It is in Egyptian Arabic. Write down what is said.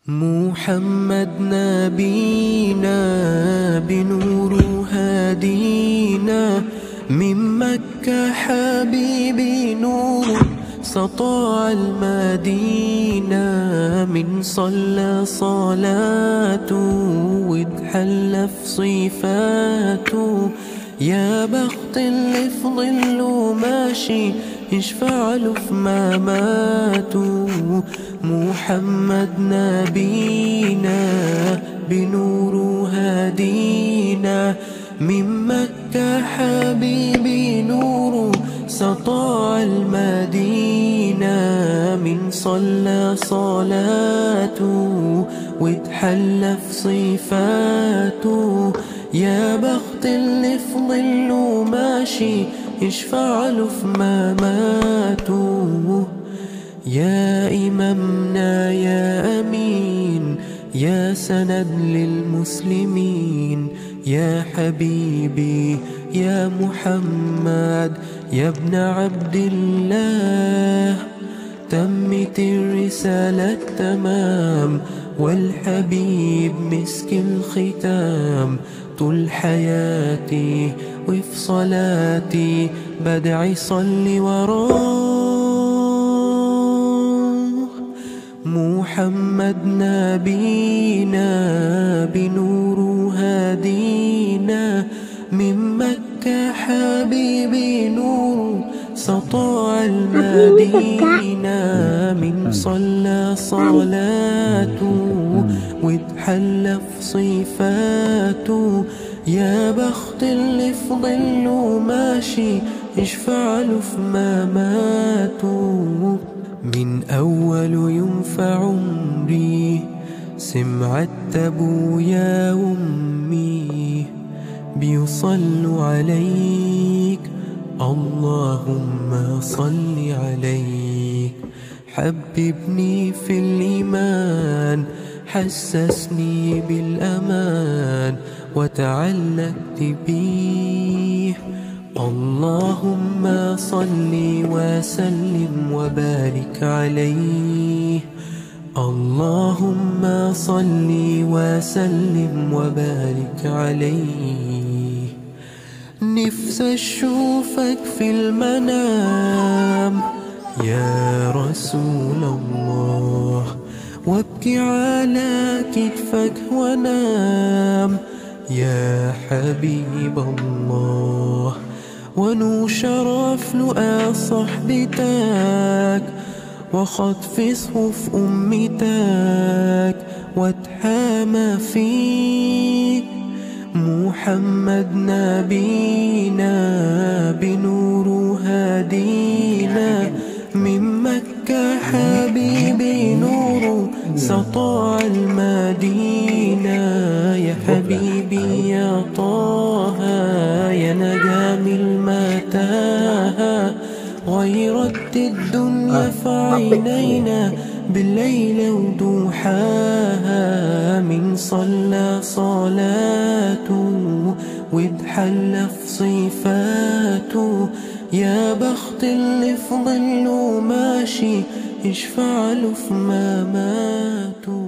محمد نبينا بنور هادينا من مكة حبيبي نور سطاع المدينة من صلى صلاته واتحلى في صفاته يا بخت اللي في ظله ماشي يشفع له في مماته محمد نبينا بنور هدينا من مكة حبيبي نور سطاع المدينة من صلى صلاته واتحلى في صفاته يا بخت اللي في ظله ماشي يشفع له في مماته يا إمامنا يا أمين يا سند للمسلمين يا حبيبي يا محمد يا ابن عبد الله تمت الرسالة تمام والحبيب مسك الختام طول حياتي وفي صلاتي بدعي صلي وراه محمد نبينا بنور هادينا من مكة حبيبي نور سطاع المدينة من صلى صلاته واتحلى في صفاته يا بخت اللي في ظله ماشي يشفع له في مماته من أول يوم في عمري سمعت أبويا وأمي بيصلوا عليك اللهم صل عليك حببني في الإيمان حسسني بالأمان وتعلقت بيه اللهم صل وسلم وبارك عليه اللهم صل وسلم وبارك عليه نفسي اشوفك في المنام يا رسول الله وابكي على كتفك وانام يا حبيب الله ونو شرف لقى صحبتك وخطف صفوف أمتك واتحامى فيك محمد نبينا بنور هدينا من مكة حبيبي نور سطاع المدينة يا حبيبي يا طه يا نجام المتاهة غيرت الدنيا في عينينا بالليل ودوحاها من صلى صلاته واتحلى في صفاته يا بخت اللي في ظله ماشي يشفع له في مماته